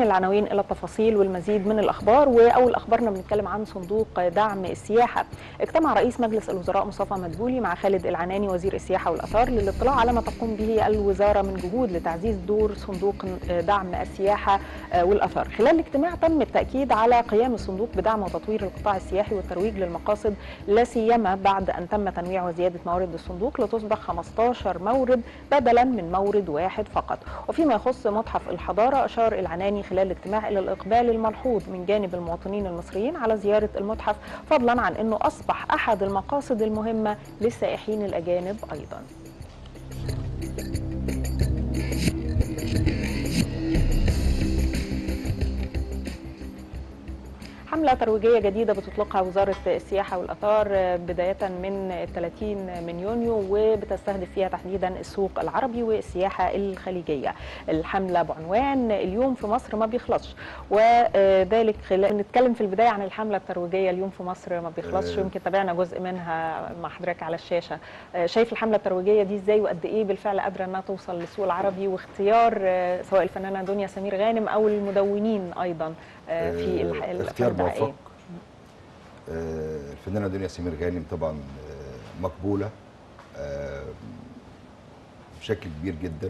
العناوين الى التفاصيل والمزيد من الاخبار واول اخبارنا بنتكلم عن صندوق دعم السياحه اجتمع رئيس مجلس الوزراء مصطفى مدبولي مع خالد العناني وزير السياحه والاثار للاطلاع على ما تقوم به الوزاره من جهود لتعزيز دور صندوق دعم السياحه والاثار خلال الاجتماع تم التاكيد على قيام الصندوق بدعم وتطوير القطاع السياحي والترويج للمقاصد لا سيما بعد ان تم تنويع وزياده موارد الصندوق لتصبح 15 مورد بدلا من مورد واحد فقط وفيما يخص متحف الحضاره اشار العناني خلال الاجتماع الى الاقبال الملحوظ من جانب المواطنين المصريين على زياره المتحف فضلا عن انه اصبح احد المقاصد المهمه للسائحين الاجانب ايضا حملة ترويجية جديدة بتطلقها وزارة السياحة والأثار بداية من 30 من يونيو وبتستهدف فيها تحديدا السوق العربي والسياحة الخليجية الحملة بعنوان اليوم في مصر ما بيخلصش وذلك خلال نتكلم في البداية عن الحملة الترويجية اليوم في مصر ما بيخلصش يمكن تابعنا جزء منها مع حضرتك على الشاشة شايف الحملة الترويجية دي ازاي وقد ايه بالفعل قادرة انها توصل للسوق العربي واختيار سواء الفنانة دنيا سمير غانم او المدونين ايضا في اختيار موفق الفنانه دنيا سمير غانم طبعا مقبوله بشكل كبير جدا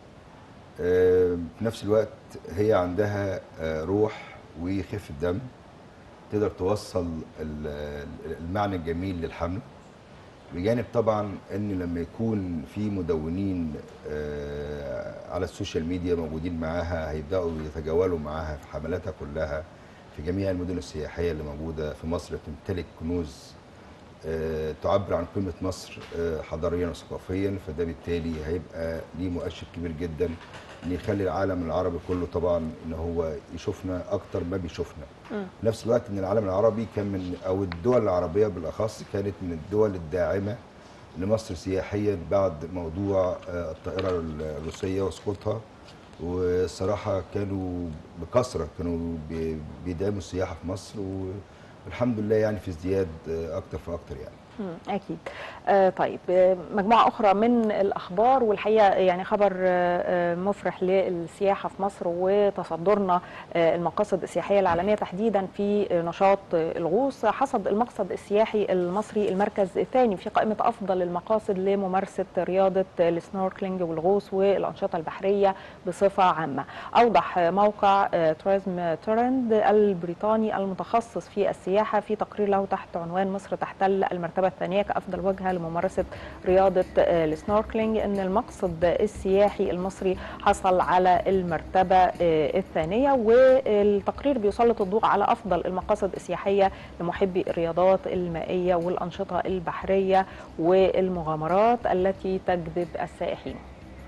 في نفس الوقت هي عندها روح وخفه دم تقدر توصل المعنى الجميل للحمله بجانب طبعا ان لما يكون في مدونين على السوشيال ميديا موجودين معاها هيبداوا يتجولوا معاها في حملاتها كلها في جميع المدن السياحيه اللي موجوده في مصر تمتلك كنوز تعبر عن قيمه مصر حضاريا وثقافيا فده بالتالي هيبقى ليه مؤشر كبير جدا ان يخلي العالم العربي كله طبعا ان هو يشوفنا اكتر ما بيشوفنا في نفس الوقت ان العالم العربي كان من او الدول العربيه بالاخص كانت من الدول الداعمه لمصر سياحيا بعد موضوع الطائره الروسيه وسقوطها والصراحه كانوا بكثره كانوا بيدعموا السياحه في مصر والحمد لله يعني في ازدياد اكتر فاكتر يعني اكيد آه طيب مجموعه اخرى من الاخبار والحقيقه يعني خبر آه مفرح للسياحه في مصر وتصدرنا آه المقاصد السياحيه العالميه تحديدا في نشاط الغوص حصد المقصد السياحي المصري المركز الثاني في قائمه افضل المقاصد لممارسه رياضه السنوركلينج والغوص والانشطه البحريه بصفه عامه اوضح موقع توريزم تورند البريطاني المتخصص في السياحه في تقرير له تحت عنوان مصر تحتل المرتبه الثانيه كافضل وجهه لممارسه رياضه السنوركلينج ان المقصد السياحي المصري حصل على المرتبه الثانيه والتقرير بيسلط الضوء على افضل المقاصد السياحيه لمحبي الرياضات المائيه والانشطه البحريه والمغامرات التي تجذب السائحين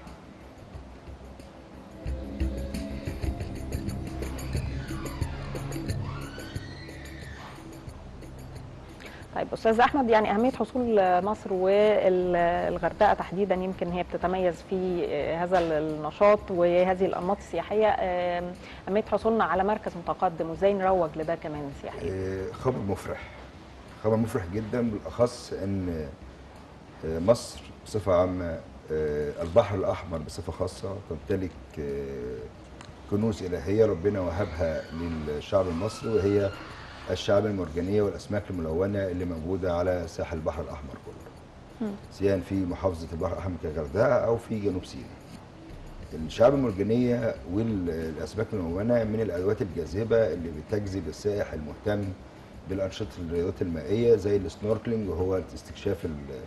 طيب استاذ احمد يعني اهميه حصول مصر والغردقه تحديدا يمكن هي بتتميز في هذا النشاط وهذه الانماط السياحيه اهميه حصولنا على مركز متقدم وازاي نروج لده كمان سياحيا خبر مفرح خبر مفرح جدا بالاخص ان مصر بصفه عامه البحر الاحمر بصفه خاصه تمتلك كنوز الهيه ربنا وهبها للشعب المصري وهي الشعاب المرجانيه والاسماك الملونه اللي موجوده على ساحل البحر الاحمر كله. سواء في محافظه البحر الاحمر كغردقه او في جنوب سيناء. الشعاب المرجانيه والاسماك الملونه من الادوات الجاذبه اللي بتجذب السائح المهتم بالانشطه الرياضات المائيه زي السنوركلينج وهو استكشاف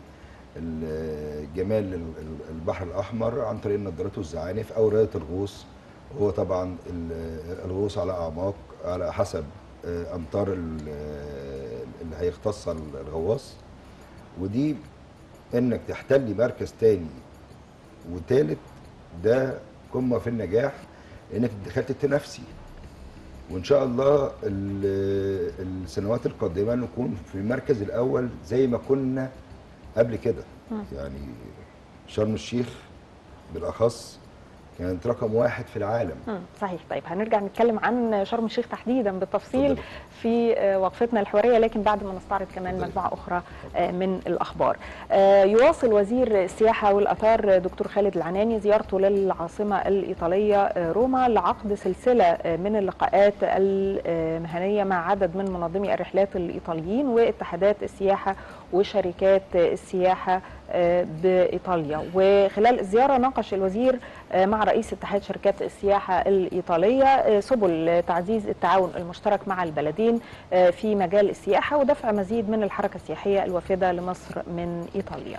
جمال البحر الاحمر عن طريق النظارات والزعانف او رياضه الغوص وهو طبعا الغوص على اعماق على حسب امتار اللي هيختص الغواص ودي انك تحتلي مركز تاني وتالت ده قمه في النجاح انك دخلت التنافسي وان شاء الله السنوات القادمه نكون في المركز الاول زي ما كنا قبل كده يعني شرم الشيخ بالاخص كانت رقم واحد في العالم مم، صحيح طيب هنرجع نتكلم عن شرم الشيخ تحديدا بالتفصيل اتفضلي. في آه، وقفتنا الحواريه لكن بعد ما نستعرض كمان مجموعه اخرى آه، من الاخبار. آه، يواصل وزير السياحه والاثار دكتور خالد العناني زيارته للعاصمه الايطاليه آه، روما لعقد سلسله آه، من اللقاءات المهنيه مع عدد من منظمي الرحلات الايطاليين واتحادات السياحه وشركات السياحه آه، بايطاليا وخلال الزياره ناقش الوزير آه، مع رئيس اتحاد شركات السياحه الايطاليه آه، سبل تعزيز التعاون المشترك مع البلدين آه، في مجال السياحه ودفع مزيد من الحركه السياحيه الوافده لمصر من ايطاليا.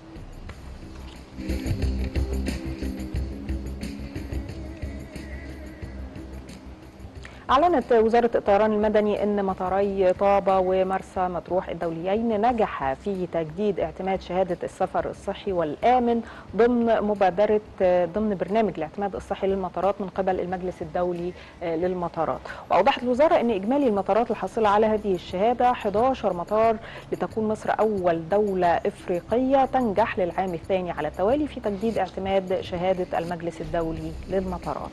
أعلنت وزارة الطيران المدني أن مطاري طابة ومرسى مطروح الدوليين نجح في تجديد اعتماد شهادة السفر الصحي والآمن ضمن مبادرة ضمن برنامج الاعتماد الصحي للمطارات من قبل المجلس الدولي للمطارات وأوضحت الوزارة أن إجمالي المطارات الحاصلة على هذه الشهادة 11 مطار لتكون مصر أول دولة إفريقية تنجح للعام الثاني على التوالي في تجديد اعتماد شهادة المجلس الدولي للمطارات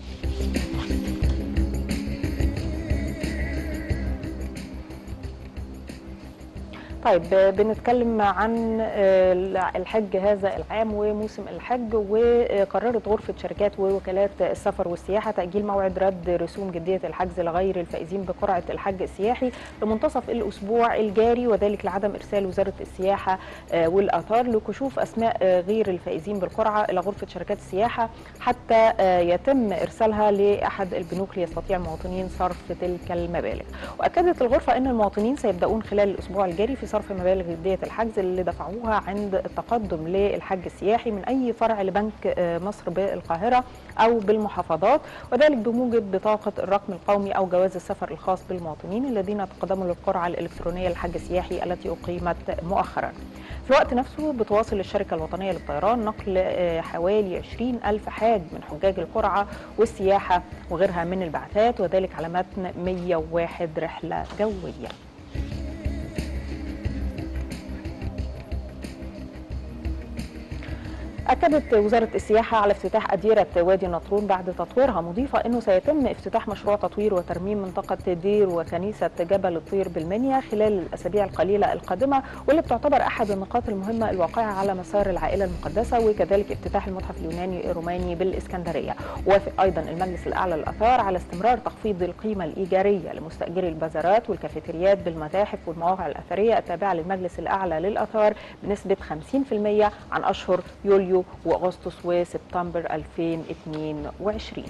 طيب بنتكلم عن الحج هذا العام وموسم الحج وقررت غرفة شركات ووكالات السفر والسياحة تأجيل موعد رد رسوم جدية الحجز لغير الفائزين بقرعة الحج السياحي لمنتصف الأسبوع الجاري وذلك لعدم إرسال وزارة السياحة والآثار لكشوف أسماء غير الفائزين بالقرعة إلى غرفة شركات السياحة حتى يتم إرسالها لأحد البنوك ليستطيع المواطنين صرف تلك المبالغ وأكدت الغرفة أن المواطنين سيبدأون خلال الأسبوع الجاري في صرف مبالغ جدية الحجز اللي دفعوها عند التقدم للحج السياحي من أي فرع لبنك مصر بالقاهرة أو بالمحافظات وذلك بموجب بطاقة الرقم القومي أو جواز السفر الخاص بالمواطنين الذين تقدموا للقرعة الإلكترونية للحج السياحي التي أقيمت مؤخرا في الوقت نفسه بتواصل الشركة الوطنية للطيران نقل حوالي 20 ألف حاج من حجاج القرعة والسياحة وغيرها من البعثات وذلك على متن 101 رحلة جوية أكدت وزارة السياحة على افتتاح أديرة وادي النطرون بعد تطويرها مضيفة أنه سيتم افتتاح مشروع تطوير وترميم منطقة دير وكنيسة جبل الطير بالمنيا خلال الأسابيع القليلة القادمة واللي بتعتبر أحد النقاط المهمة الواقعة على مسار العائلة المقدسة وكذلك افتتاح المتحف اليوناني الروماني بالإسكندرية وافق أيضا المجلس الأعلى للآثار على استمرار تخفيض القيمة الإيجارية لمستأجري البازارات والكافيتريات بالمتاحف والمواقع الأثرية التابعة للمجلس الأعلى للآثار بنسبة 50% عن أشهر يوليو واغسطس وسبتمبر 2022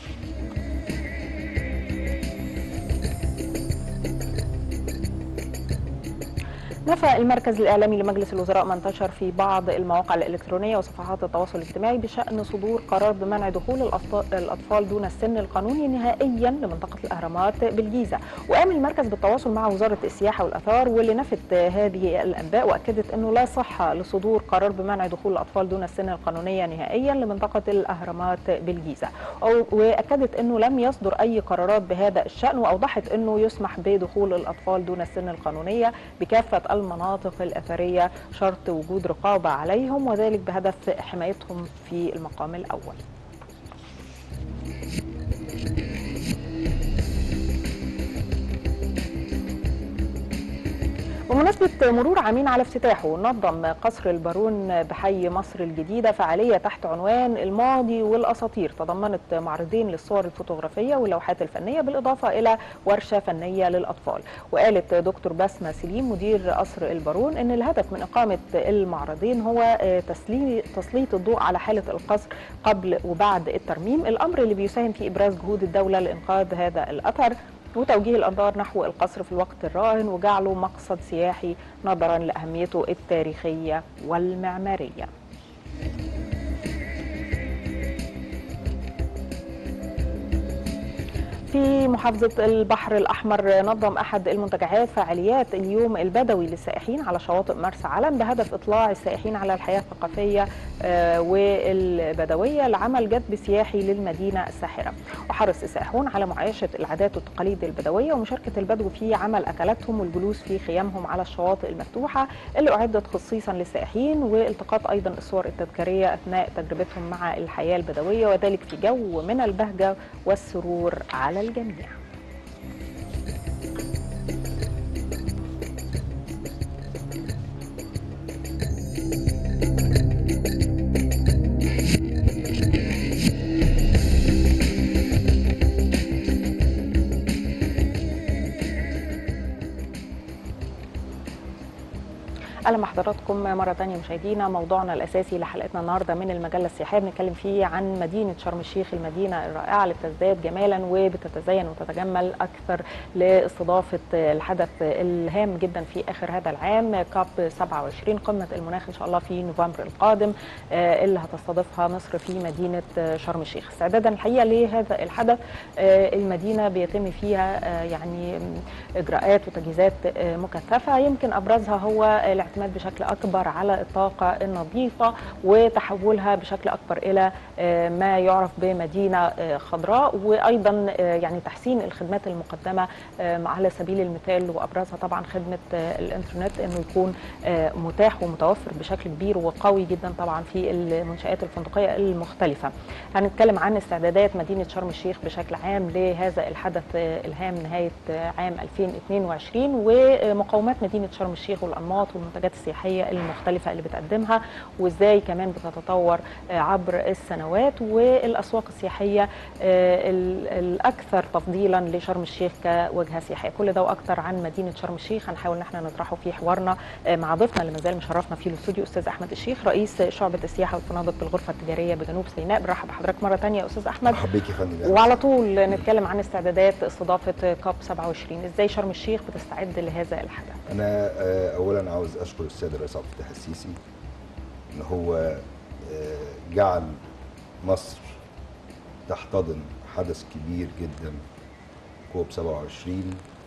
نفى المركز الإعلامي لمجلس الوزراء ما انتشر في بعض المواقع الإلكترونية وصفحات التواصل الاجتماعي بشأن صدور قرار بمنع دخول الأطفال دون السن القانوني نهائيا لمنطقة الأهرامات بالجيزة وقام المركز بالتواصل مع وزارة السياحة والأثار واللي نفت هذه الأنباء وأكدت أنه لا صحة لصدور قرار بمنع دخول الأطفال دون السن القانونية نهائيا لمنطقة الأهرامات بالجيزة وأكدت أنه لم يصدر أي قرارات بهذا الشأن وأوضحت أنه يسمح بدخول الأطفال دون السن القانونية بكافة المناطق الأثرية شرط وجود رقابة عليهم وذلك بهدف حمايتهم في المقام الأول بمناسبة مرور عامين على افتتاحه نظم قصر البارون بحي مصر الجديدة فعالية تحت عنوان الماضي والأساطير تضمنت معرضين للصور الفوتوغرافية واللوحات الفنية بالإضافة إلى ورشة فنية للأطفال وقالت دكتور بسمة سليم مدير قصر البارون أن الهدف من إقامة المعرضين هو تسليط الضوء على حالة القصر قبل وبعد الترميم الأمر اللي بيساهم في إبراز جهود الدولة لإنقاذ هذا الأثر وتوجيه الأنظار نحو القصر في الوقت الراهن وجعله مقصد سياحي نظرا لأهميته التاريخية والمعمارية في محافظة البحر الأحمر نظم أحد المنتجعات فعاليات اليوم البدوي للسائحين على شواطئ مرسى علم بهدف إطلاع السائحين على الحياة الثقافية آه، والبدوية لعمل جذب سياحي للمدينة الساحرة وحرص السائحون على معايشة العادات والتقاليد البدوية ومشاركة البدو في عمل أكلاتهم والجلوس في خيامهم على الشواطئ المفتوحة اللي أعدت خصيصا للسائحين والتقاط أيضا الصور التذكارية أثناء تجربتهم مع الحياة البدوية وذلك في جو من البهجة والسرور على الجميع اهلا بحضراتكم مره ثانيه مشاهدينا موضوعنا الاساسي لحلقتنا النهارده من المجله السياحيه بنتكلم فيه عن مدينه شرم الشيخ المدينه الرائعه اللي بتزداد جمالا وبتتزين وتتجمل اكثر لاستضافه الحدث الهام جدا في اخر هذا العام كاب 27 قمه المناخ ان شاء الله في نوفمبر القادم آه، اللي هتستضيفها مصر في مدينه شرم الشيخ استعدادا الحقيقه لهذا الحدث آه، المدينه بيتم فيها آه، يعني اجراءات وتجهيزات آه، مكثفه يمكن ابرزها هو الاعتماد بشكل اكبر على الطاقه النظيفه وتحولها بشكل اكبر الى آه، ما يعرف بمدينه آه، خضراء وايضا آه، يعني تحسين الخدمات المقدمه آه، على سبيل المثال وابرزها طبعا خدمه آه، الانترنت انه يكون آه، متاح ومتوفر بشكل كبير وقوي جدا طبعا في المنشات الفندقيه المختلفه. هنتكلم عن استعدادات مدينه شرم الشيخ بشكل عام لهذا الحدث آه، الهام نهايه آه، عام 2022 ومقومات مدينه شرم الشيخ والانماط والمنتجات السياحيه المختلفه اللي بتقدمها وازاي كمان بتتطور آه، عبر السنوات والاسواق السياحيه آه، ال- الاكثر تفضيلا لشرم الشيخ كوجهه سياحيه كل ده واكثر عن مدينه شرم الشيخ هنحاول ان احنا نطرحه في حوارنا آه، مع ضيفنا اللي مازال مشرفنا في الاستوديو استاذ احمد الشيخ رئيس شعبه السياحه والفنادق بالغرفه التجاريه بجنوب سيناء برحب بحضرتك مره ثانيه يا استاذ احمد مرحبا بيك يا فندم وعلى طول نتكلم عن استعدادات استضافه كاب 27 ازاي شرم الشيخ بتستعد لهذا الحدث انا آه، اولا عاوز اشكر السيد الرئيس عبد الفتاح السيسي ان هو آه، جعل مصر تحتضن حدث كبير جدا كوب 27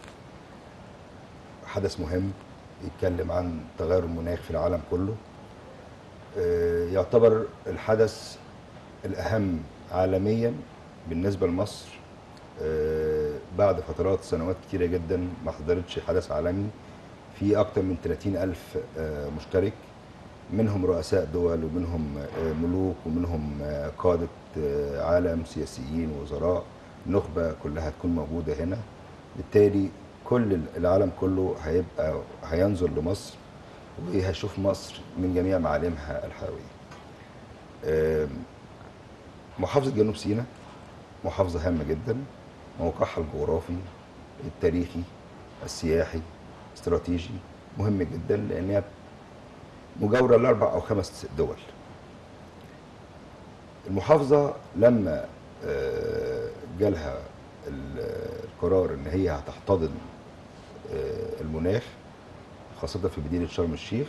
حدث مهم يتكلم عن تغير المناخ في العالم كله آه، يعتبر الحدث الأهم عالميا بالنسبة لمصر آه، بعد فترات سنوات كتيرة جدا ما حضرتش حدث عالمي في أكتر من 30 ألف آه، مشترك منهم رؤساء دول ومنهم آه، ملوك ومنهم آه، قادة آه، عالم سياسيين وزراء النخبة كلها هتكون موجودة هنا بالتالي كل العالم كله هيبقى هينظر لمصر وهيشوف مصر من جميع معالمها الحيوية آم، محافظة جنوب سيناء محافظة هامة جدا موقعها الجغرافي التاريخي السياحي استراتيجي مهم جدا لأنها مجاورة لأربع أو خمس دول المحافظة لما آه، جالها ال- القرار ان هي هتحتضن آه، المناخ خاصة في مدينة شرم الشيخ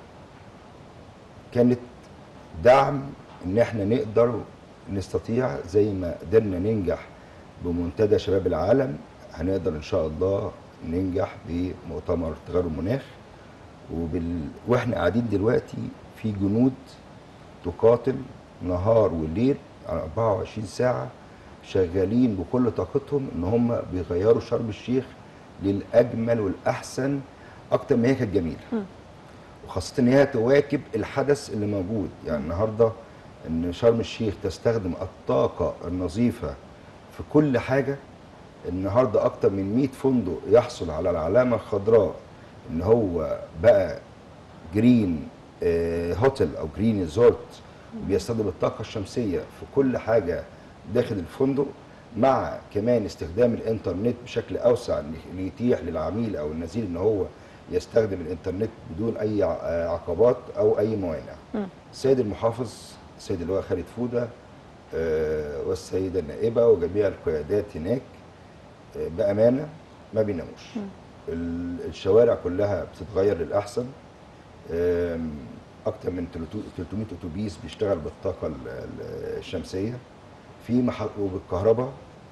كانت دعم ان احنا نقدر نستطيع زي ما قدرنا ننجح بمنتدى شباب العالم هنقدر ان شاء الله ننجح بمؤتمر تغير المناخ وبال... واحنا قاعدين دلوقتي في جنود تقاتل نهار وليل على 24 ساعة شغالين بكل طاقتهم ان هم بيغيروا شرم الشيخ للأجمل والأحسن أكتر ما هي كانت جميلة وخاصة ان هي تواكب الحدث اللي موجود يعني النهاردة ان شرم الشيخ تستخدم الطاقة النظيفة في كل حاجة النهارده اكتر من 100 فندق يحصل على العلامه الخضراء ان هو بقى جرين آه، هوتيل او جرين ريزورت بيستخدم الطاقه الشمسيه في كل حاجه داخل الفندق مع كمان استخدام الانترنت بشكل اوسع ل- ليتيح للعميل او النزيل ان هو يستخدم الانترنت بدون اي ع- آه، عقبات او اي موانع. السيد المحافظ السيد اللواء خالد فوده آه، والسيده النائبه وجميع القيادات هناك آه، بامانه ما بيناموش ال- الشوارع كلها بتتغير للاحسن آم، اكتر من 300 اتوبيس بيشتغل بالطاقه ال- ال- الشمسيه في محط وبالكهرباء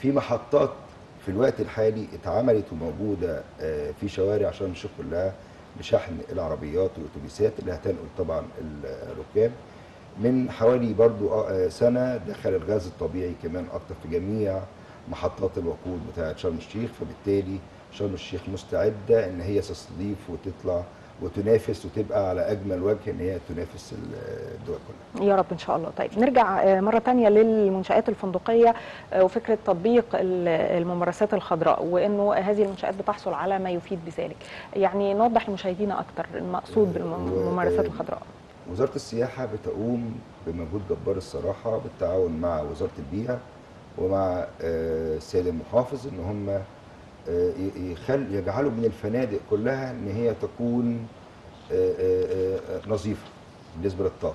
في محطات في الوقت الحالي اتعملت وموجوده آه، في شوارع شرم الشيخ كلها لشحن العربيات والاتوبيسات اللي هتنقل طبعا الركاب من حوالي برضو آه، آه، سنه دخل الغاز الطبيعي كمان اكتر في جميع محطات الوقود بتاعه شرم الشيخ فبالتالي شرم الشيخ مستعده ان هي تستضيف وتطلع وتنافس وتبقى على اجمل وجه ان هي تنافس الدول كلها. يا رب ان شاء الله طيب نرجع آه، مره تانية للمنشات الفندقيه آه، وفكره تطبيق ال- الممارسات الخضراء وانه هذه المنشات بتحصل على ما يفيد بذلك يعني نوضح لمشاهدينا اكتر المقصود بالممارسات و- الخضراء وزاره السياحه بتقوم بمجهود جبار الصراحه بالتعاون مع وزاره البيئه ومع آه، السيد المحافظ ان هم آه، ي- يخل يجعلوا من الفنادق كلها ان هي تكون آه، آه، آه، نظيفه بالنسبه للطاقه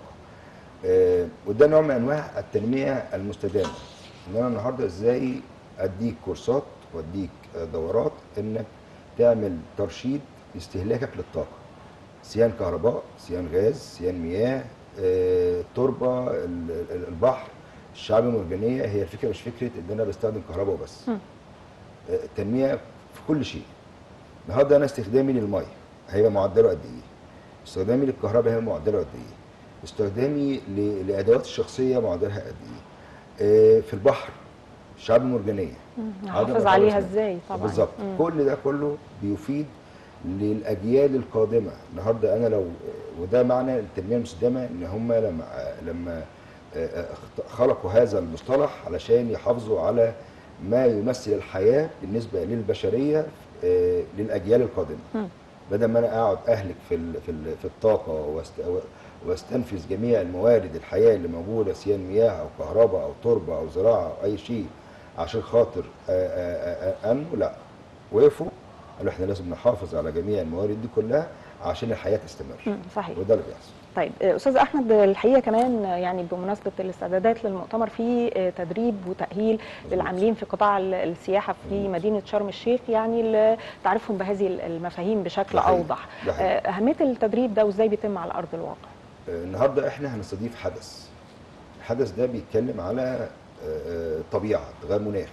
آه، وده نوع من انواع التنميه المستدامه ان انا النهارده ازاي اديك كورسات واديك آه، دورات انك تعمل ترشيد لاستهلاكك للطاقه سيان كهرباء سيان غاز سيان مياه آه، التربه ال- ال- البحر الشعاب المرجانيه هي الفكره مش فكره ان انا بستخدم كهرباء وبس مم. آه، التنميه في كل شيء النهارده انا استخدامي للميه هيبقى معدله قد ايه استخدامي للكهرباء هيبقى معدله قد ايه استخدامي ل- لادوات الشخصيه معدلها قد ايه آه، في البحر الشعاب المرجانيه مم. عدم نحافظ عليها التوازن. ازاي طبعا بالظبط مم. كل ده كله بيفيد للاجيال القادمه النهارده انا لو وده معنى التنميه المستدامه ان هم لما لما اخت- خلقوا هذا المصطلح علشان يحافظوا على ما يمثل الحياه بالنسبه للبشريه آه، للاجيال القادمه مم. بدل ما انا اقعد اهلك في ال- في ال- في الطاقه واست- واستنفذ جميع الموارد الحياه اللي موجوده سواء مياه او كهرباء او تربه او زراعه او اي شيء عشان خاطر آه، آه، آه، انمو لا وقفوا قالوا احنا لازم نحافظ على جميع الموارد دي كلها عشان الحياه تستمر مم. صحيح وده اللي بيحصل طيب آه، استاذ احمد الحقيقه كمان آه، يعني بمناسبه الاستعدادات للمؤتمر في آه، تدريب وتاهيل للعاملين في قطاع ال- السياحه في مدينه شرم الشيخ يعني ل- تعرفهم بهذه ال- المفاهيم بشكل ده حقيقي. اوضح ده حقيقي. آه، اهميه التدريب ده وازاي بيتم على ارض الواقع آه، النهارده احنا هنستضيف حدث الحدث ده بيتكلم على آه، آه، طبيعه تغير مناخ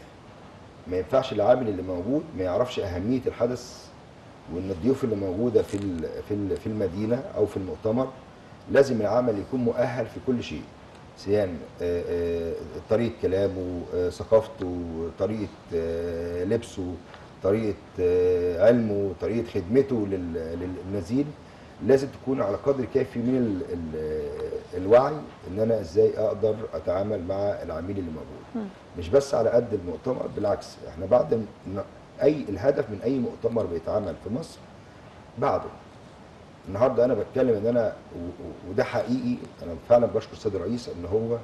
ما ينفعش العامل اللي موجود ما يعرفش اهميه الحدث وان الضيوف اللي موجوده في ال- في ال- في المدينه او في المؤتمر لازم العمل يكون مؤهل في كل شيء سواء آه، آه، طريقه كلامه آه، ثقافته طريقه آه، لبسه طريقه آه، علمه طريقه خدمته لل- للنزيل لازم تكون على قدر كافي من ال ال الوعي ان انا ازاي اقدر اتعامل مع العميل اللي موجود مش بس على قد المؤتمر بالعكس احنا بعد م- اي الهدف من اي مؤتمر بيتعمل في مصر بعده النهارده انا بتكلم ان انا و- و- وده حقيقي انا فعلا بشكر السيد الرئيس ان هو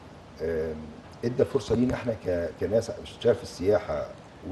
آم، ادى الفرصه لينا احنا ك- كناس بتشتغل في السياحه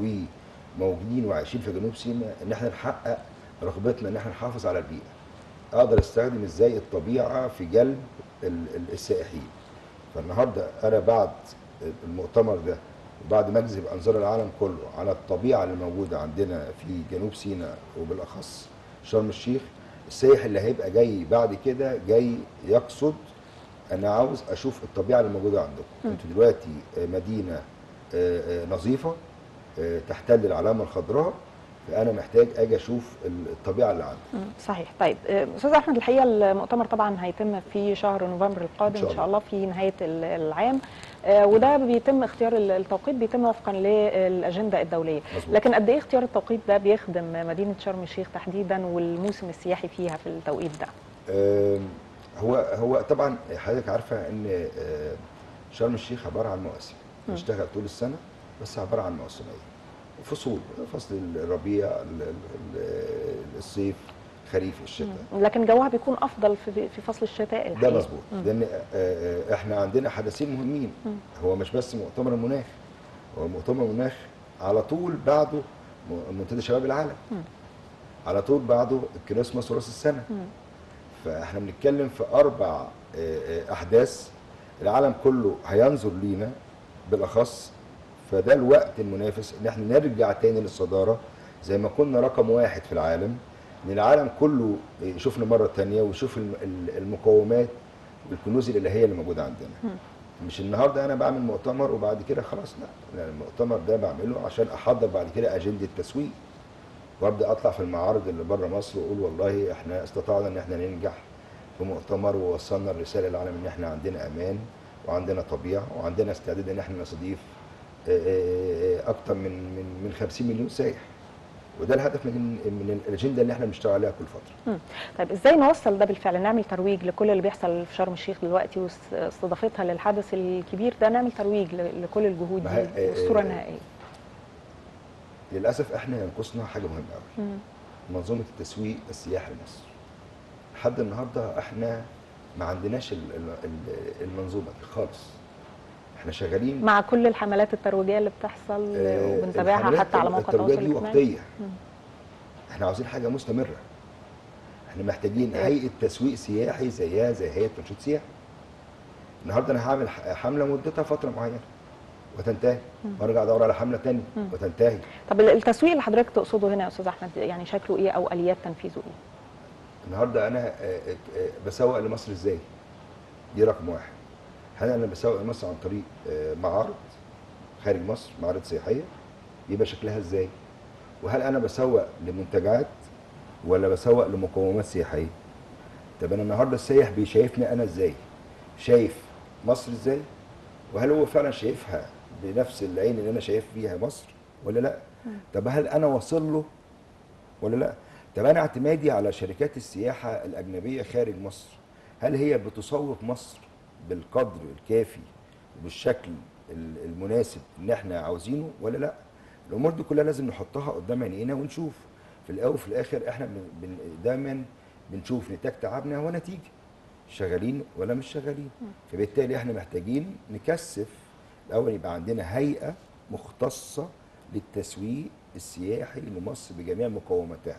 وموجودين وعايشين في جنوب سيناء ان احنا نحقق رغبتنا ان احنا نحافظ على البيئه اقدر استخدم ازاي الطبيعه في جلب ال- ال- السائحين فالنهارده انا بعد المؤتمر ده وبعد ما اجذب انظار العالم كله على الطبيعه اللي موجوده عندنا في جنوب سيناء وبالاخص شرم الشيخ السائح اللي هيبقى جاي بعد كده جاي يقصد انا عاوز اشوف الطبيعه اللي موجوده عندكم انتوا دلوقتي آه، مدينه آه، آه، نظيفه آه، تحتل العلامه الخضراء فانا محتاج اجي اشوف الطبيعه اللي عندي مم، صحيح طيب آه، استاذ احمد الحقيقه المؤتمر طبعا هيتم في شهر نوفمبر القادم إن شاء ان شاء الله في نهايه ال- العام آه، وده بيتم اختيار ال- التوقيت بيتم وفقا للاجنده الدوليه مظبوط. لكن قد ايه اختيار التوقيت ده بيخدم مدينه شرم الشيخ تحديدا والموسم السياحي فيها في التوقيت ده آم، هو هو طبعا حضرتك عارفه ان آه، شرم الشيخ عباره عن مواسم بنشتغل طول السنه بس عباره عن موسمين فصول فصل الربيع ال- ال- ال- الصيف خريف الشتاء لكن جوها بيكون افضل في في فصل الشتاء ده الحقيقه مظبوط لان آه، آه، احنا عندنا حدثين مهمين هو مش بس مؤتمر المناخ هو مؤتمر المناخ على طول بعده م- منتدى شباب العالم على طول بعده الكريسماس وراس السنه فاحنا بنتكلم في اربع آه، آه، احداث العالم كله هينظر لينا بالاخص فده الوقت المنافس ان احنا نرجع تاني للصداره زي ما كنا رقم واحد في العالم ان العالم كله يشوفنا مره تانية ويشوف الم- ال- المقومات والكنوز الالهيه اللي موجوده عندنا مش النهارده انا بعمل مؤتمر وبعد كده خلاص لا لا، المؤتمر ده بعمله عشان احضر بعد كده اجنده تسويق وابدا اطلع في المعارض اللي بره مصر واقول والله احنا استطعنا ان احنا ننجح في مؤتمر ووصلنا الرساله للعالم ان احنا عندنا امان وعندنا طبيعه وعندنا استعداد ان احنا نستضيف آه، آه، آه، اكتر من من من 50 مليون سائح وده الهدف من من الاجنده اللي احنا بنشتغل عليها كل فتره مم. طيب ازاي نوصل ده بالفعل نعمل ترويج لكل اللي بيحصل في شرم الشيخ دلوقتي واستضافتها للحدث الكبير ده نعمل ترويج ل- لكل الجهود ما هي- دي والصوره آه، النهائيه للاسف احنا ينقصنا حاجه مهمه قوي مم. منظومه التسويق السياحي لمصر لحد النهارده احنا ما عندناش ال- ال- ال- المنظومه دي خالص احنا شغالين مع كل الحملات الترويجيه اللي بتحصل آه، وبنتابعها الحملات حتى على موقع الترويجية التواصل دي الاجتماعي وقتيه مم. احنا عاوزين حاجه مستمره احنا محتاجين إيه؟ هيئه تسويق سياحي زيها زي هيئه تنشيط سياحي النهارده انا هعمل ح- حمله مدتها فتره معينه وتنتهي وارجع ادور على حمله ثانيه مم. وتنتهي طب التسويق اللي حضرتك تقصده هنا يا استاذ احمد يعني شكله ايه او اليات تنفيذه ايه؟ النهارده انا آه، آه، آه، بسوق لمصر ازاي؟ دي رقم واحد. هل انا بسوق لمصر عن طريق آه، معارض خارج مصر، معارض سياحيه؟ يبقى شكلها ازاي؟ وهل انا بسوق لمنتجعات ولا بسوق لمقومات سياحيه؟ طب انا النهارده السايح بيشايفني انا ازاي؟ شايف مصر ازاي؟ وهل هو فعلا شايفها بنفس العين اللي انا شايف فيها مصر ولا لا؟ طب هل انا واصل له ولا لا؟ طب انا اعتمادي على شركات السياحه الاجنبيه خارج مصر هل هي بتسوق مصر بالقدر الكافي وبالشكل ال- المناسب اللي احنا عاوزينه ولا لا؟ الامور دي كلها لازم نحطها قدام عينينا ونشوف في الاول وفي الاخر احنا بن- بن- دايما بنشوف نتاج تعبنا هو نتيجه شغالين ولا مش شغالين فبالتالي احنا محتاجين نكثف الاول يبقى عندنا هيئه مختصه للتسويق السياحي لمصر بجميع مقوماتها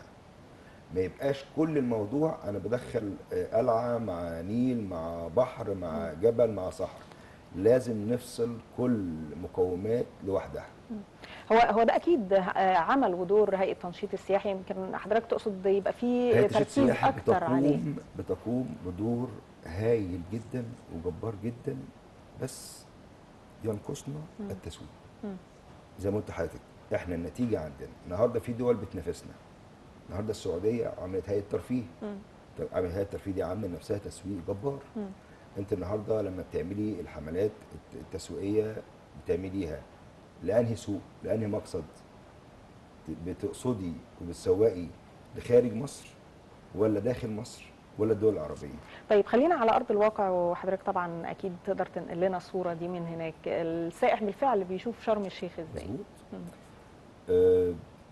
ما يبقاش كل الموضوع انا بدخل آه، قلعه مع نيل مع بحر مع جبل مع صحراء لازم نفصل كل مقومات لوحدها هو هو ده اكيد آه، عمل ودور هيئه تنشيط السياحي يمكن حضرتك تقصد يبقى في هيئة التنشيط تركيز السياحي اكتر عليه بتقوم بتقوم بدور هايل جدا وجبار جدا بس ينقصنا التسويق مم. زي ما قلت لحضرتك احنا النتيجه عندنا النهارده في دول بتنافسنا النهارده السعوديه عملت هيئه ترفيه مم. طب عملت هيئه الترفيه دي عامله لنفسها تسويق جبار مم. انت النهارده لما بتعملي الحملات الت- التسويقيه بتعمليها لانهي سوق لانهي مقصد ت- بتقصدي وبتسوقي لخارج مصر ولا داخل مصر ولا الدول العربيه طيب خلينا على ارض الواقع وحضرتك طبعا اكيد تقدر تنقل لنا الصوره دي من هناك السائح بالفعل بيشوف شرم الشيخ ازاي مظبوط مم. آه،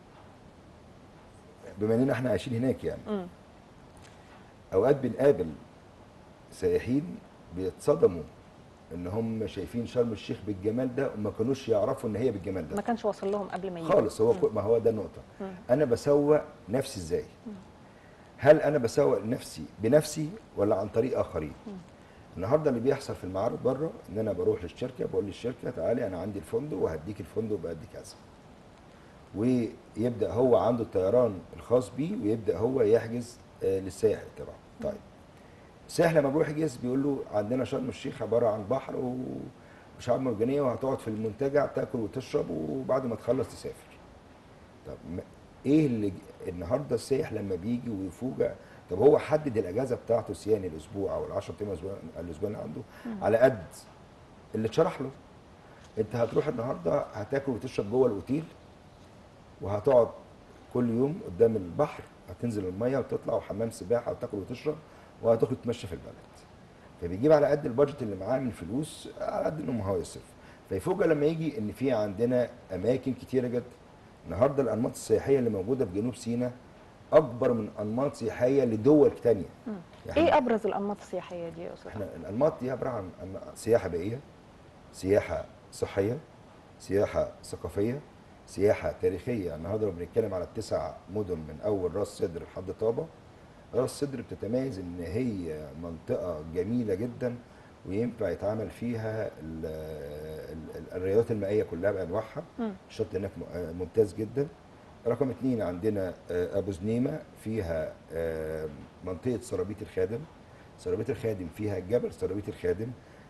بما اننا احنا عايشين هناك يعني مم. اوقات بنقابل سائحين بيتصدموا ان هم شايفين شرم الشيخ بالجمال ده وما كانوش يعرفوا ان هي بالجمال ده ما كانش واصل لهم قبل ما يجوا خالص هو كو- ما هو ده النقطه مم. انا بسوق نفسي ازاي هل انا بسوق نفسي بنفسي ولا عن طريق اخرين النهارده اللي بيحصل في المعارض بره ان انا بروح للشركه بقول للشركه تعالي انا عندي الفندق وهديك الفندق بقد كذا ويبدا هو عنده الطيران الخاص بيه ويبدا هو يحجز آه، للسائح طبعا طيب السائح لما بيروح يحجز بيقول له عندنا شرم الشيخ عباره عن بحر و- وشعاب مرجانيه وهتقعد في المنتجع تاكل وتشرب وبعد ما تخلص تسافر طب ما- ايه اللي ج- النهارده السائح لما بيجي ويفوجئ طب هو حدد الاجازه بتاعته سيان الاسبوع او ال10 ايام الاسبوع الاسبوع اللي عنده على قد اللي اتشرح له انت هتروح النهارده هتاكل وتشرب جوه الاوتيل وهتقعد كل يوم قدام البحر هتنزل الميه وتطلع وحمام سباحه وتاكل وتشرب وهتخرج تتمشى في البلد فبيجيب على قد البادجت اللي معاه من فلوس على قد انه هو يصرف فيفوجئ لما يجي ان في عندنا اماكن كتيره جدا النهارده الانماط السياحيه اللي موجوده في جنوب سيناء اكبر من انماط سياحيه لدول تانية مم. يعني ايه ابرز الانماط السياحيه دي يا استاذ احنا الانماط دي عباره عن عن سياحه بيئيه سياحه صحيه سياحه ثقافيه سياحه تاريخيه يعني النهارده لو بنتكلم على التسع مدن من اول راس سدر لحد طابه راس سدر بتتميز ان هي منطقه جميله جدا وينفع يتعمل فيها ال- ال- ال- الرياضات المائيه كلها بانواعها مم. الشط هناك م- آه ممتاز جدا رقم اتنين عندنا آه، ابو زنيمه فيها آه، منطقه سرابيط الخادم سرابيط الخادم فيها جبل سرابيط الخادم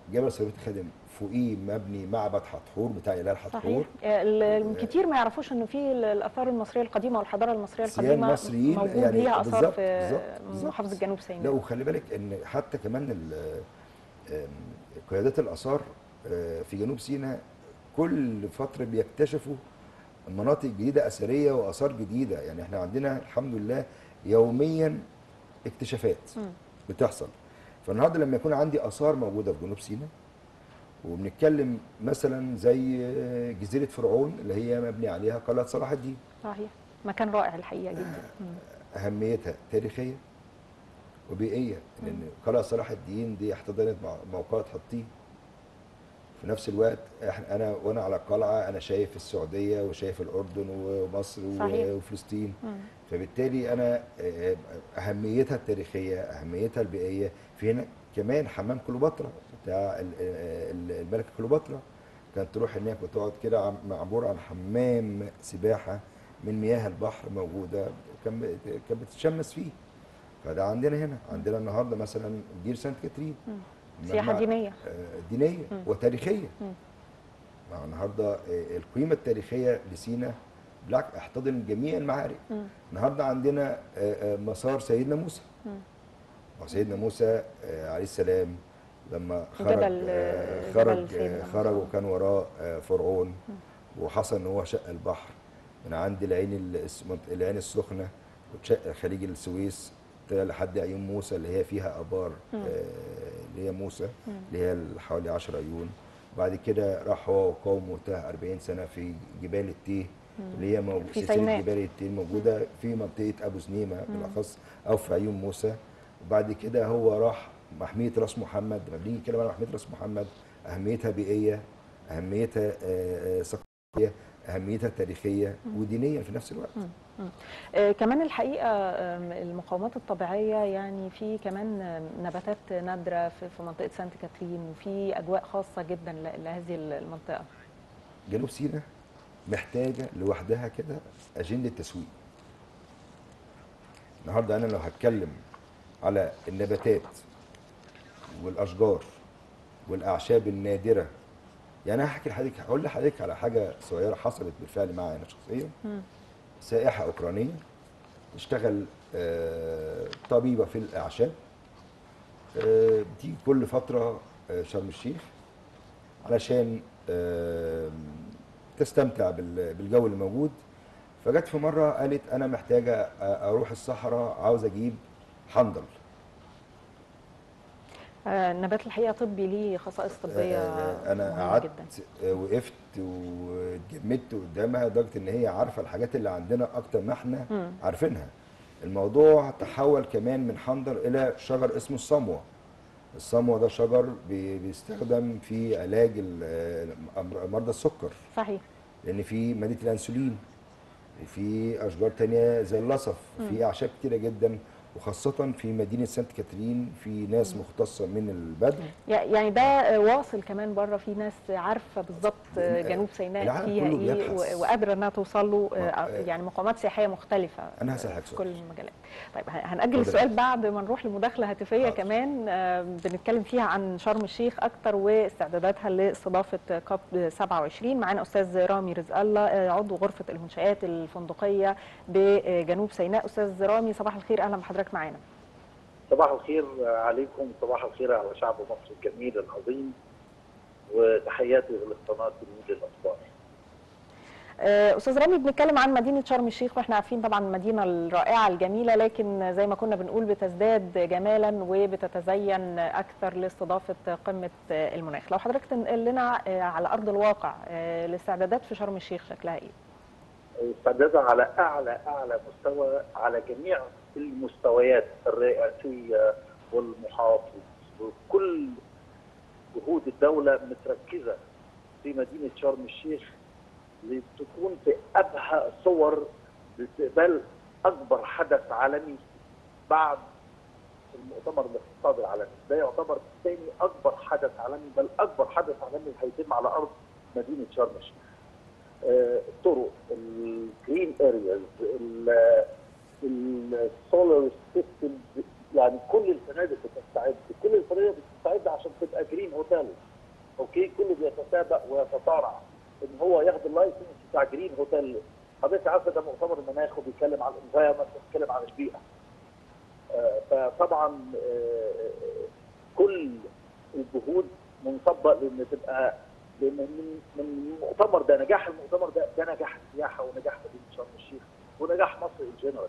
جبل سيروت خادم فوقيه مبني معبد حتحور بتاع اله حتحور صحيح ال- الكتير ما يعرفوش انه في ال- الاثار المصريه القديمه والحضاره المصريه سيان القديمه مصريين موجود يعني ليها اثار بالظبط- في بالظبط- بالظبط. محافظه جنوب لا سيناء وخلي بالك ان حتى كمان ال- آم، قيادات الاثار آه، في جنوب سيناء كل فتره بيكتشفوا مناطق جديده اثريه واثار جديده يعني احنا عندنا الحمد لله يوميا اكتشافات مم. بتحصل فالنهارده لما يكون عندي اثار موجوده في جنوب سيناء وبنتكلم مثلا زي آه، جزيره فرعون اللي هي مبني عليها قلعه صلاح الدين صحيح مكان رائع الحقيقه جدا مم. اهميتها تاريخيه وبيئيه لان قلعه صلاح الدين دي احتضنت مع- موقعة حطين في نفس الوقت احنا انا وانا على القلعه انا شايف السعوديه وشايف الاردن ومصر و- صحيح. وفلسطين مم. فبالتالي انا آه، اهميتها التاريخيه اهميتها البيئيه في هنا كمان حمام كليوباترا بتاع ال- ال- الملكه كليوباترا كانت تروح هناك وتقعد كده عم- معبور عن حمام سباحه من مياه البحر موجوده كان ب- كانت بتتشمس فيه فده عندنا هنا عندنا النهارده مثلا دير سانت كاترين مم. سياحه مجمع- دينيه آه، دينيه مم. وتاريخيه مم. مع النهارده آه، القيمه التاريخيه لسينا بالعكس احتضن جميع المعارك مم. النهارده عندنا آه، آه، مسار سيدنا موسى مم. وسيدنا موسى آه، عليه السلام لما خرج جبل- آه، جبل خرج سيدنا آه، موسى. خرج وكان وراه آه، فرعون وحصل ان هو شق البحر من عند العين الس- منط- العين السخنه وشق خليج السويس طلع لحد عيون موسى اللي هي فيها ابار مم. آه، اللي هي موسى اللي هي حوالي 10 عيون وبعد كده راح هو وقومه تاه 40 سنه في جبال التيه اللي هي مو- في سلسله سيناء. جبال التيه موجوده في منطقه ابو سنيمه بالاخص او في عيون موسى وبعد كده هو راح محميه راس محمد لما بنيجي نتكلم عن محميه راس محمد اهميتها بيئيه اهميتها آه، آه، ثقافيه اهميتها تاريخيه ودينيه في نفس الوقت آه، كمان الحقيقه آم، المقاومات الطبيعيه يعني في كمان آم، نباتات نادره في في منطقه سانت كاترين وفي اجواء خاصه جدا ل- لهذه المنطقه جنوب سيناء محتاجه لوحدها كده اجنده تسويق النهارده انا لو هتكلم على النباتات والاشجار والاعشاب النادره يعني انا هحكي لحضرتك هقول لحضرتك على حاجه صغيره حصلت بالفعل معايا انا شخصيا مم. سائحه اوكرانيه تشتغل آه، طبيبه في الاعشاب آه، بتيجي كل فتره آه، شرم الشيخ علشان آه، تستمتع بال- بالجو اللي موجود فجت في مره قالت انا محتاجه أ- اروح الصحراء عاوز اجيب حنظل آه، النبات الحقيقه طبي ليه خصائص طبيه آه، انا مهمة قعدت جدا آه، وقفت واتجمدت قدامها لدرجه ان هي عارفه الحاجات اللي عندنا اكتر ما احنا مم. عارفينها الموضوع تحول كمان من حنظل الى شجر اسمه الصموه الصموه ده شجر بي- بيستخدم في علاج ال- آه، مرضى السكر صحيح لان في ماده الانسولين وفي اشجار تانية زي القصف في اعشاب كتيره جدا وخاصه في مدينه سانت كاترين في ناس مختصه من البدو يع- يعني ده آه، واصل كمان بره في ناس عارفه بالظبط آه، لأن جنوب سيناء العالم فيها كله ايه بيبحث. و- وقادره انها توصل له آه، آه، يعني مقاومات سياحيه مختلفه أنا هسألك في سؤال. كل المجالات طيب ه- هنأجل اتفضل. السؤال بعد ما نروح لمداخله هاتفيه حاضر. كمان آه، بنتكلم فيها عن شرم الشيخ اكتر واستعداداتها لاستضافه كاب 27 معانا استاذ رامي رزق الله آه، عضو غرفه المنشآت الفندقيه بجنوب سيناء استاذ رامي صباح الخير اهلا بحضرتك معانا صباح الخير عليكم صباح الخير على شعب مصر الجميل العظيم وتحياتي لقناه تلميذ الاخبار آه، استاذ رامي بنتكلم عن مدينه شرم الشيخ واحنا عارفين طبعا المدينه الرائعه الجميله لكن زي ما كنا بنقول بتزداد جمالا وبتتزين اكثر لاستضافه قمه آه، المناخ لو حضرتك تنقل لنا آه، على ارض الواقع آه، الاستعدادات في شرم الشيخ شكلها ايه استعدادها على اعلى اعلى مستوى على جميع المستويات الرئاسيه والمحافظ وكل جهود الدوله متركزه في مدينه شرم الشيخ لتكون في ابهى صور لاستقبال اكبر حدث عالمي بعد المؤتمر الاقتصادي العالمي ده يعتبر ثاني اكبر حدث عالمي بل اكبر حدث عالمي هيتم على ارض مدينه شرم الشيخ آه، الطرق الجرين ارياز السولار سيستم يعني كل الفنادق بتستعد كل الفنادق بتستعد عشان تبقى يبقى جرين هوتيل اوكي كله بيتسابق ويتصارع ان هو ياخد اللايسنس بتاع جرين هوتيل حضرتك عارفه ده مؤتمر المناخ وبيتكلم عن الانفايرمنت وبيتكلم عن البيئه آه، فطبعا آه، كل الجهود منصبه لان تبقى لان من من المؤتمر ده نجاح المؤتمر ده ده نجاح السياحه ونجاح مدينه شرم الشيخ ونجاح مصر ان جنرال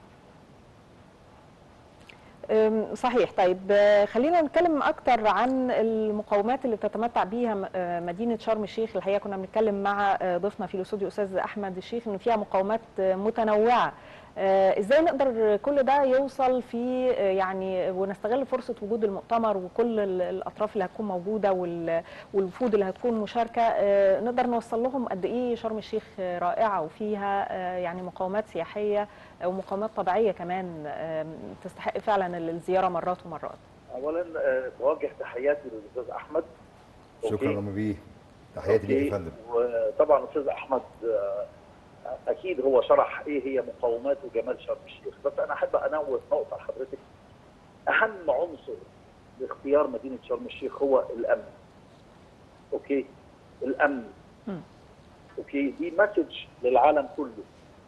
أم، صحيح طيب آه، خلينا نتكلم اكتر عن المقومات اللي بتتمتع بيها م- آه، مدينه شرم الشيخ الحقيقه كنا بنتكلم مع آه، ضيفنا في الاستوديو استاذ احمد الشيخ ان فيها مقومات آه، متنوعه آه، ازاي نقدر كل ده يوصل في آه، يعني ونستغل فرصه وجود المؤتمر وكل ال- الاطراف اللي هتكون موجوده وال- والوفود اللي هتكون مشاركه آه، نقدر نوصل لهم قد ايه شرم الشيخ آه، رائعه وفيها آه، يعني مقومات سياحيه ومقومات طبيعيه كمان آم، تستحق فعلا الزياره مرات ومرات اولا آه، بوجه تحياتي للاستاذ احمد شكرا أوكي. رامي بيه تحياتي ليك يا أوكي. فندم وطبعا الاستاذ احمد آه، اكيد هو شرح ايه هي مقومات وجمال شرم الشيخ بس انا احب انوه نقطه لحضرتك اهم عنصر لاختيار مدينه شرم الشيخ هو الامن اوكي الامن مم. اوكي دي مسج للعالم كله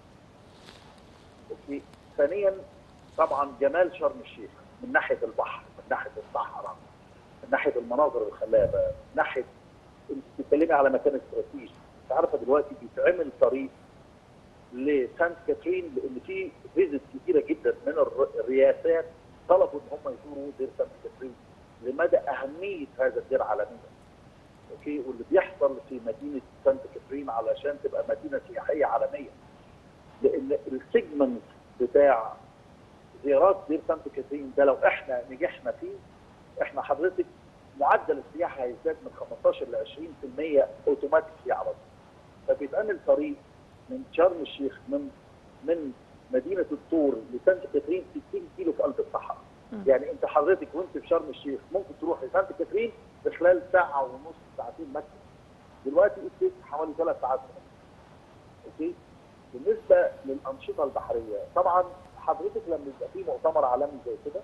اوكي ثانيا طبعا جمال شرم الشيخ من ناحيه البحر من ناحيه الصحراء من ناحيه المناظر الخلابه من ناحيه انت بتتكلمي على مكان استراتيجي انت عارفه دلوقتي بيتعمل طريق لسانت كاترين لان في فيزيت كتيره جدا من الر- الرئاسات طلبوا ان هم يزوروا دير سانت كاترين لمدى اهميه هذا الدير عالميا. اوكي واللي بيحصل في مدينه سانت كاترين علشان تبقى مدينه سياحيه عالميه. لان السيجمنت بتاع زيارات دير سانت كاترين ده لو احنا نجحنا فيه احنا حضرتك معدل السياحه هيزداد من 15 ل 20% اوتوماتيكلي على طول. فبيتعمل طريق من شرم الشيخ من من مدينه الطور لسانت كاترين 60 كيلو في قلب الصحراء. مم. يعني انت حضرتك وانت في شرم الشيخ ممكن تروح لسانت كاترين في خلال ساعه ونص ساعتين ماكسيموم. دلوقتي السيف حوالي ثلاث ساعات ونص. اوكي؟ بالنسبه للانشطه البحريه طبعا حضرتك لما يبقى في مؤتمر عالمي زي كده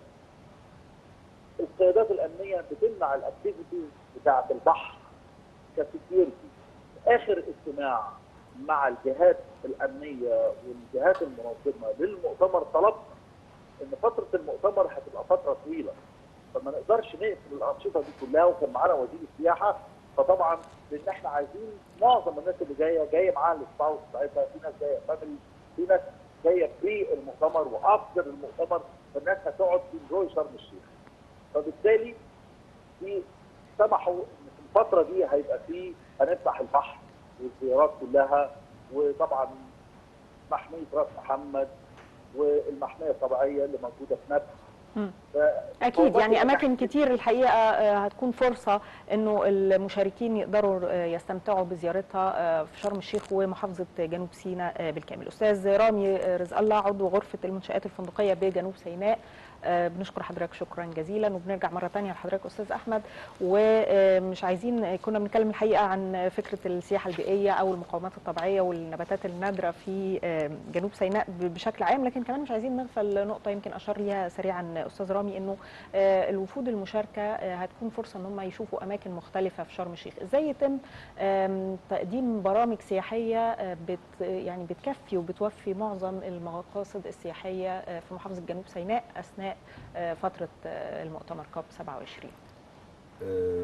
القيادات الامنيه بتمنع الاكتيفيتيز بتاعه البحر كسكيورتي اخر اجتماع مع الجهات الامنيه والجهات المنظمه للمؤتمر طلب ان فتره المؤتمر هتبقى فتره طويله فما نقدرش نقفل الانشطه دي كلها وكان معانا وزير السياحه فطبعا لان احنا عايزين معظم الناس اللي جايه جايه معاها السباوس بتاعتها في ناس جايه فاميلي في ناس جايه بري المؤتمر وافتر المؤتمر فالناس هتقعد في انجوي شرم الشيخ فبالتالي في سمحوا ان في الفتره دي هيبقى في هنفتح البحر والزيارات كلها وطبعا محميه راس محمد والمحميه الطبيعيه اللي موجوده في نبع مم. ف- اكيد هو يعني بس اماكن تحت- كتير الحقيقه آه، هتكون فرصه انه المشاركين يقدروا آه، يستمتعوا بزيارتها آه، في شرم الشيخ ومحافظه جنوب سيناء آه، بالكامل استاذ رامي آه، رزق الله عضو غرفه المنشات الفندقيه بجنوب سيناء آه، بنشكر حضرتك شكرا جزيلا وبنرجع مره تانية لحضرتك استاذ احمد ومش عايزين كنا بنتكلم الحقيقه عن فكره السياحه البيئيه او المقومات الطبيعيه والنباتات النادره في آه، جنوب سيناء ب- بشكل عام لكن كمان مش عايزين نغفل نقطه يمكن اشار ليها سريعا استاذ رامي انه آه، الوفود المشاركه آه، هتكون فرصه ان هم يشوفوا اماكن مختلفه في شرم الشيخ ازاي يتم آم، تقديم برامج سياحيه آه، بت يعني بتكفي وبتوفي معظم المقاصد السياحيه آه، في محافظه جنوب سيناء اثناء آه، فتره آه، المؤتمر كوب 27 آم،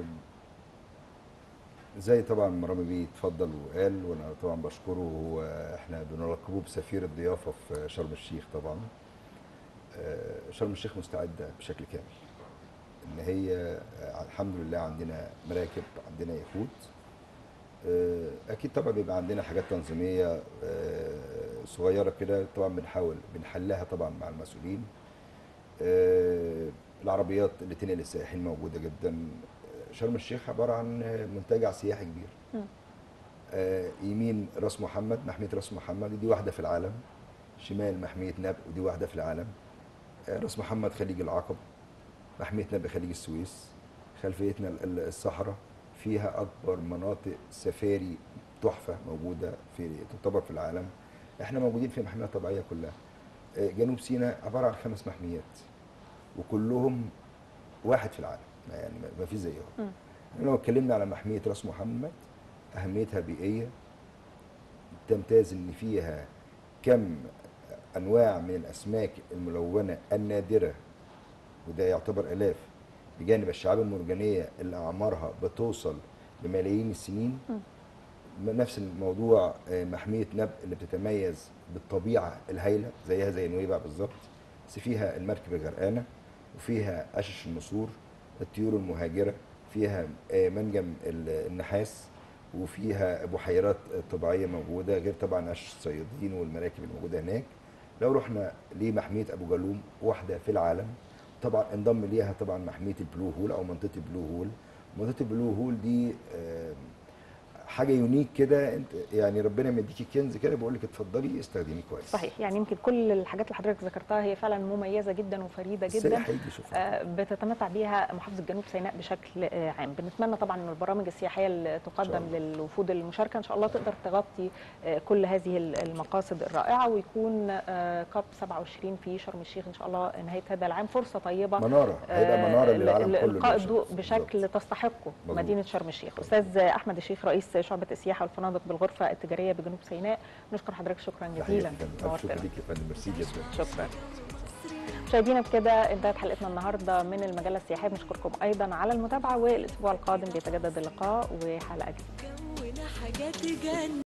زي طبعا ما رامي بيه اتفضل وقال وانا طبعا بشكره هو احنا بنلقبه بسفير الضيافه في شرم الشيخ طبعا آه، شرم الشيخ مستعده بشكل كامل ان هي آه، الحمد لله عندنا مراكب عندنا يخوت آه، اكيد طبعا بيبقى عندنا حاجات تنظيميه آه، صغيره كده طبعا بنحاول بنحلها طبعا مع المسؤولين آه، العربيات اللي تنقل السائحين موجوده جدا آه، شرم الشيخ عباره عن آه، منتجع سياحي كبير مم. آه، يمين راس محمد محميه راس محمد دي واحده في العالم شمال محميه نبع ودي واحده في العالم آه، راس محمد خليج العقبه محميه نبع خليج السويس خلفيتنا ال- ال- الصحراء فيها اكبر مناطق سفاري تحفه موجوده في تعتبر في العالم احنا موجودين في محميه طبيعيه كلها آه، جنوب سيناء عباره عن خمس محميات وكلهم واحد في العالم ما يعني ما- ما في زيها مم. لو اتكلمنا على محميه راس محمد اهميتها بيئيه تمتاز ان فيها كم انواع من الاسماك الملونه النادره وده يعتبر الاف بجانب الشعاب المرجانيه اللي اعمارها بتوصل لملايين السنين نفس الموضوع آه، محميه نبأ اللي بتتميز بالطبيعه الهائله زيها زي نويبع بالظبط بس فيها المركب الغرقانه وفيها قشش النسور الطيور المهاجره فيها آه، منجم ال- النحاس وفيها بحيرات طبيعيه موجوده غير طبعا قشش الصيادين والمراكب الموجوده هناك لو رحنا لمحميه ابو جالوم واحده في العالم طبعا انضم ليها طبعا محميه البلو هول او منطقه البلو هول منطقه البلو هول دي آه، حاجه يونيك كده انت يعني ربنا مديكي كنز كده بقول لك اتفضلي استخدميه كويس صحيح يعني يمكن كل الحاجات اللي حضرتك ذكرتها هي فعلا مميزه جدا وفريده جدا السائح هيجي يشوفها آه، بتتمتع بيها محافظه جنوب سيناء بشكل آه، عام بنتمنى طبعا ان البرامج السياحيه اللي تقدم الله. للوفود المشاركه ان شاء الله تقدر تغطي آه، كل هذه المقاصد الرائعه ويكون آه، كاب 27 في شرم الشيخ ان شاء الله نهايه هذا العام فرصه طيبه مناره هيبقى مناره آه، للعالم ل- كله القاء للأسف. الضوء بالظبط. بشكل تستحقه مظبوط. مدينه شرم الشيخ استاذ احمد الشيخ رئيس شعبه السياحه والفنادق بالغرفه التجاريه بجنوب سيناء نشكر حضرتك شكرا تحياتي جزيلا يا فندم. ألف شكر نورتنا. ليك يا فندم ميرسي جدا شكرا مشاهدينا بكده انتهت حلقتنا النهارده من المجله السياحيه بنشكركم ايضا على المتابعه والاسبوع القادم بيتجدد اللقاء وحلقه جديده كونا حاجات جنة